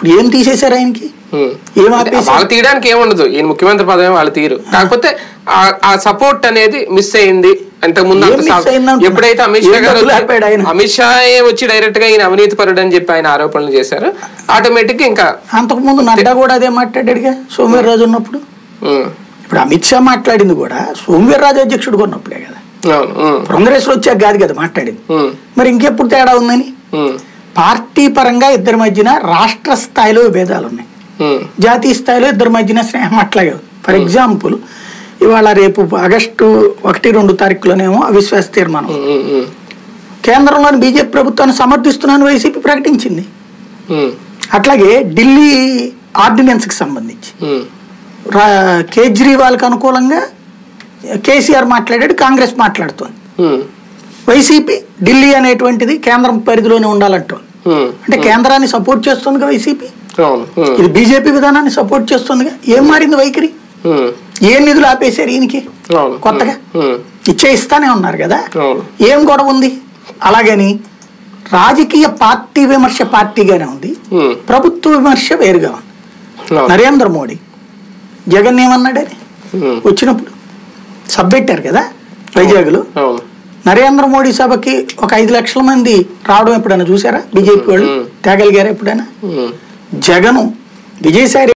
ఇప్పుడు ఏం తీసేశారు ఆయనకి ఉమ్. ఏం ఆపేశారు వాళ్ళు తీయడానికి ఏముండదు ఈయన ముఖ్యమంత్రి పదవి వాళ్ళు తీరు కాకపోతే ఆ- ఆ సపోర్ట్ అనేది మిస్ అయింది అంతకు ముందు ఏం అంత miss సా- అయిందంటున్నా? ఎప్పుడైతే అమిత్ షా ఏం గారు డబ్బులు వచ్చి- ఆపాడు ఆయన? అమిత్ షా వచ్చి డైరెక్ట్ గా ఈయన అవినీతి పరుడు అని చెప్పి ఆయన ఆరోపణలు చేశారు ఆటోమేటిక్ గా ఇంకా అంతకుముందు నడ్డా కూడా అదే మాట్లాడాడుగా సోమవీర్రాజు ఉన్నప్పుడు ఉమ్, ఇప్పుడు అమిత్ షా మాట్లాడింది కూడా సోమవీర్రాజు అధ్యక్షుడు ఉన్నప్పుడే కదా అవును ఉమ్, కాంగ్రెస్లో వచ్చాక కాదు కదా మాట్లాడింది ఉమ్, మరి ఇంకెప్పుడు తేడా ఉందని ఉమ్, పార్టీ పరంగా ఇద్దరి మధ్యన రాష్ట్ర స్థాయిలో విభేదాలు ఉన్నాయి ఉమ్, జాతీయ స్థాయిలో ఇద్దరి మధ్యన స్నేహం అట్లాగే ఫర్ ఎగ్జాంపుల్ ఇవాళ రేపు ఆగస్టు ఒకటి రెండు తారీఖులోనేమో అవిశ్వాస తీర్మానం ఉమ్, ఉమ్, ఉమ్, కేంద్రంలోని బీజేపీ ప్రభుత్వాన్ని సమర్థిస్తున్నాను వైసీపీ ప్రకటించింది ఉమ్, అట్లాగే ఢిల్లీ ఆర్డినెన్స్కి సంబంధించి ఉమ్, రా- కేజ్రీవాల్కి అనుకూలంగా కేసీఆర్ మాట్లాడాడు కాంగ్రెస్ మాట్లాడుతోంది ఉమ్, వైసీపీ ఢిల్లీ అనేటువంటిది కేంద్రం పరిధిలోనే ఉండాలంటోంది ఉమ్, అంటే కేంద్రాన్ని సపోర్ట్ చేస్తుందిగా వైసీపీ అవును ఉమ్, ఇది బీజేపీ విధానాన్ని సపోర్ట్ చేస్తుందిగా ఏం మారింది వైఖరి ఉమ్, ఏ నిధులు ఆపేశారు ఈయనకి అవును కొత్తగా ఉమ్, ఇచ్చే ఇస్తానే ఉన్నారు కదా అవును ఏం గొడవ ఉంది అలాగని రాజకీయ పార్టీ విమర్శ పార్టీగానే ఉంది ఉమ్, ప్రభుత్వ విమర్శ వేరుగా ఉంది అవును నరేంద్ర మోడీ జగన్ ఏమన్నాడని ఉమ్, వచ్చినప్పుడు సబ్ పెట్టారు కదా వైజాగ్లో అవును నరేంద్ర మోడీ సభకి ఒక ఐదు లక్షల మంది రావడం ఎప్పుడైనా చూసారా బీజేపీ వాళ్ళు తేగలిగారా ఎప్పుడైనా ఉమ్. జగను విజయసాయి